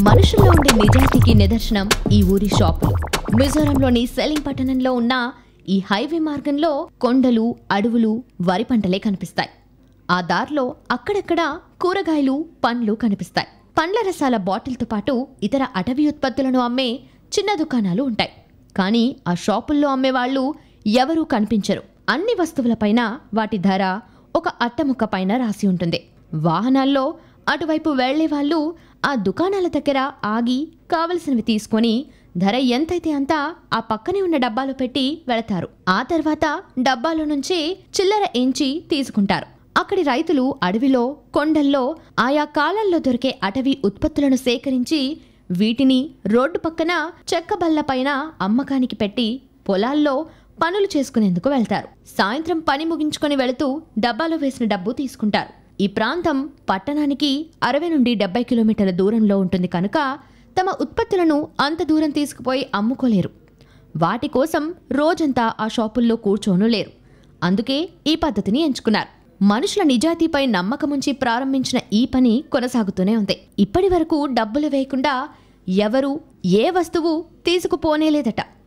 మనుషుల్లో ఉండే నిజాయితీకి నిదర్శనం ఈ ఊరి షాపులు మిజోరంలోని సెలింగ్ పట్టణంలో ఉన్న ఈ హైవే మార్గంలో కొండలు అడవులు వరి పంటలే కనిపిస్తాయి ఆ దారిలో అక్కడక్కడ కూరగాయలు పండ్లు కనిపిస్తాయి పండ్ల రసాల బాటిల్తో పాటు ఇతర అటవీ ఉత్పత్తులను అమ్మే చిన్న దుకాణాలు ఉంటాయి కానీ ఆ షాపుల్లో అమ్మేవాళ్ళు ఎవరూ కనిపించరు అన్ని వస్తువులపైన వాటి ధర ఒక అట్టముక్క పైన రాసి ఉంటుంది వాహనాల్లో అటువైపు వెళ్లే వాళ్ళు ఆ దుకాణాల దగ్గర ఆగి కావలసినవి తీసుకొని ధర ఎంతైతే అంత ఆ పక్కనే ఉన్న డబ్బాలో పెట్టి వెళతారు ఆ తర్వాత డబ్బాలో నుంచి చిల్లర ఎంచి తీసుకుంటారు అక్కడి రైతులు అడవిలో కొండల్లో ఆయా కాలాల్లో దొరికే అటవీ ఉత్పత్తులను సేకరించి వీటిని రోడ్డు పక్కన చెక్క బల్లపైన అమ్మకానికి పెట్టి పొలాల్లో పనులు చేసుకునేందుకు వెళ్తారు సాయంత్రం పని ముగించుకొని వెళుతూ డబ్బాలో వేసిన డబ్బు తీసుకుంటారు ఈ ప్రాంతం పట్టణానికి అరవై నుండి డెబ్బై కిలోమీటర్ల దూరంలో ఉంటుంది కనుక తమ ఉత్పత్తులను అంత దూరం తీసుకుపోయి అమ్ముకోలేరు వాటి కోసం రోజంతా ఆ షాపుల్లో కూర్చోను లేరు అందుకే ఈ పద్ధతిని ఎంచుకున్నారు మనుషుల నిజాయితీపై నమ్మకముంచి ప్రారంభించిన ఈ పని కొనసాగుతూనే ఉంది ఇప్పటి వరకు డబ్బులు వేయకుండా ఎవరు ఏ వస్తువు తీసుకుపోనేలేదట